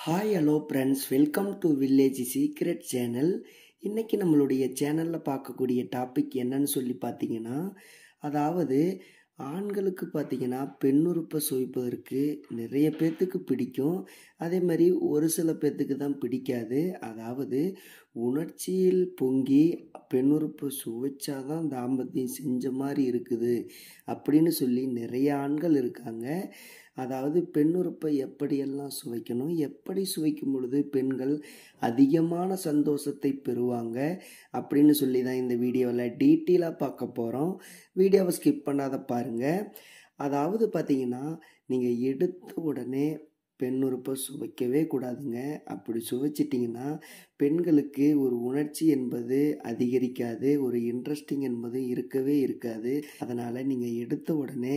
hi hello friends welcome to village secret channel இன்றைக்கி நம்மளுடைய சேனலில் பார்க்கக்கூடிய டாபிக் என்னன்னு சொல்லி பார்த்தீங்கன்னா அதாவது ஆண்களுக்கு பார்த்தீங்கன்னா பெண்ணுறுப்பை சுவைப்பதற்கு நிறைய பேர்த்துக்கு பிடிக்கும் அதே மாதிரி ஒரு சில பேர்த்துக்கு தான் பிடிக்காது அதாவது உணர்ச்சியில் பொங்கி பெண்ணுறுப்பை சுவைச்சாதான் தாம்பத்தியம் செஞ்ச மாதிரி இருக்குது அப்படின்னு சொல்லி நிறைய ஆண்கள் இருக்காங்க அதாவது பெண்ணுறுப்பை எப்படியெல்லாம் சுவைக்கணும் எப்படி சுவைக்கும் பொழுது பெண்கள் அதிகமான சந்தோஷத்தை பெறுவாங்க அப்படின்னு சொல்லி தான் இந்த வீடியோவில் டீட்டெயிலாக பார்க்க போகிறோம் வீடியோவை ஸ்கிப் பண்ணாத பாருங்கள் அதாவது பார்த்தீங்கன்னா நீங்கள் எடுத்த உடனே பெண்ணுறுப்பை சுவைக்கவே கூடாதுங்க அப்படி சுவைச்சிட்டிங்கன்னா பெண்களுக்கு ஒரு உணர்ச்சி என்பது அதிகரிக்காது ஒரு இன்ட்ரெஸ்டிங் என்பது இருக்கவே இருக்காது அதனால் நீங்கள் எடுத்த உடனே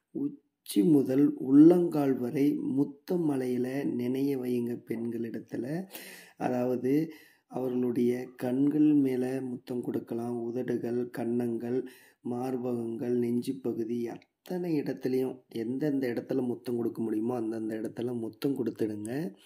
உச்சி முதல் உள்ளங்கால் வரை முத்த மலையில் நினைய வையுங்க பெண்களிடத்தில் அதாவது அவர்களுடைய கண்கள் மேலே முத்தம் கொடுக்கலாம் உதடுகள் கன்னங்கள் மார்பகங்கள் நெஞ்சு பகுதி அத்தனை இடத்துலையும் எந்தெந்த இடத்துல முத்தம் கொடுக்க முடியுமோ அந்தந்த இடத்துல முத்தம் கொடுத்துடுங்க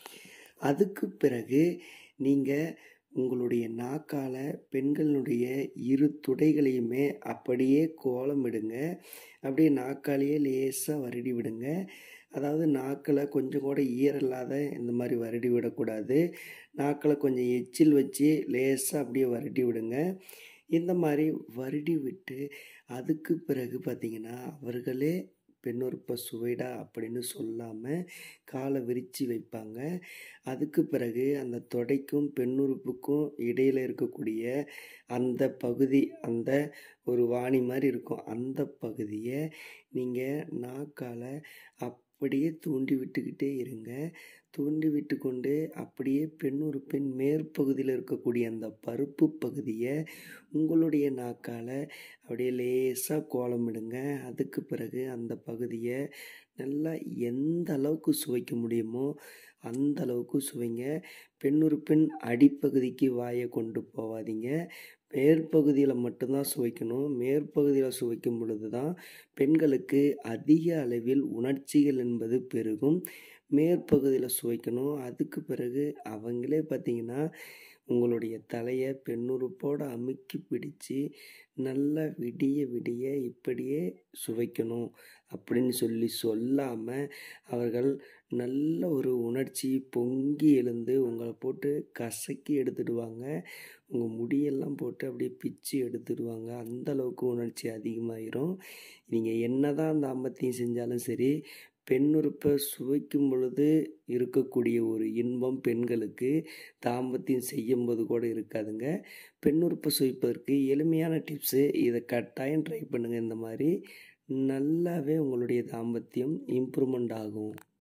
அதுக்கு பிறகு நீங்கள் உங்களுடைய நாக்கால் பெண்களுடைய இரு துடைகளையுமே அப்படியே கோலமிடுங்க அப்படியே நாக்காலேயே லேசாக வருடி விடுங்க அதாவது நாக்கில் கொஞ்சம் கூட ஈரல்லாத இந்த மாதிரி வருடி விடக்கூடாது நாக்கில் கொஞ்சம் எச்சில் வச்சு லேசாக அப்படியே வருடி விடுங்க இந்த மாதிரி வருடி விட்டு அதுக்கு பிறகு பார்த்திங்கன்னா அவர்களே பெண்ணுறுப்பை சுவைடா அப்படின்னு சொல்லாமல் காலை விரித்து வைப்பாங்க அதுக்கு பிறகு அந்த தொடைக்கும் பெண்ணுறுப்புக்கும் இடையில் இருக்கக்கூடிய அந்த பகுதி அந்த ஒரு வாணி மாதிரி இருக்கும் அந்த பகுதியை நீங்கள் நாக்கால் அப்படியே தூண்டி விட்டுக்கிட்டே இருங்க தூண்டி விட்டு கொண்டு அப்படியே பெண்ணுறுப்பின் மேற்பகுதியில் இருக்கக்கூடிய அந்த பருப்பு பகுதியை உங்களுடைய நாக்கால் அப்படியே லேசாக கோலமிடுங்க அதுக்கு பிறகு அந்த பகுதியை நல்லா எந்த அளவுக்கு சுவைக்க முடியுமோ அந்த அளவுக்கு சுவைங்க பெண்ணுறுப்பின் அடிப்பகுதிக்கு வாயை கொண்டு போகாதீங்க மேற்பகுதியில் மட்டும்தான் சுவைக்கணும் மேற்பகுதியில் சுவைக்கும் பொழுது தான் பெண்களுக்கு அதிக அளவில் உணர்ச்சிகள் என்பது பெருகும் மேற்பகுதியில் சுவைக்கணும் அதுக்கு பிறகு அவங்களே பார்த்திங்கன்னா உங்களுடைய தலையை பெண்ணுறுப்போடு அமுக்கி பிடிச்சு நல்லா விடிய விடிய இப்படியே சுவைக்கணும் அப்படின்னு சொல்லி சொல்லாமல் அவர்கள் நல்ல ஒரு உணர்ச்சி பொங்கி எழுந்து உங்களை போட்டு கசக்கி எடுத்துடுவாங்க உங்கள் முடியெல்லாம் போட்டு அப்படியே பிச்சு எடுத்துடுவாங்க அந்த அளவுக்கு உணர்ச்சி அதிகமாயிரும் நீங்கள் என்ன தான் தாம்பத்தியம் செஞ்சாலும் சரி பெண்ணுறுப்பை சுவைக்கும் பொழுது இருக்கக்கூடிய ஒரு இன்பம் பெண்களுக்கு தாம்பத்தியம் செய்யும்போது கூட இருக்காதுங்க பெண்ணுறுப்பை சுவைப்பதற்கு எளிமையான டிப்ஸு இதை கட்டாயம் ட்ரை பண்ணுங்கள் இந்த மாதிரி நல்லாவே உங்களுடைய தாம்பத்தியம் இம்ப்ரூவ்மெண்ட் ஆகும்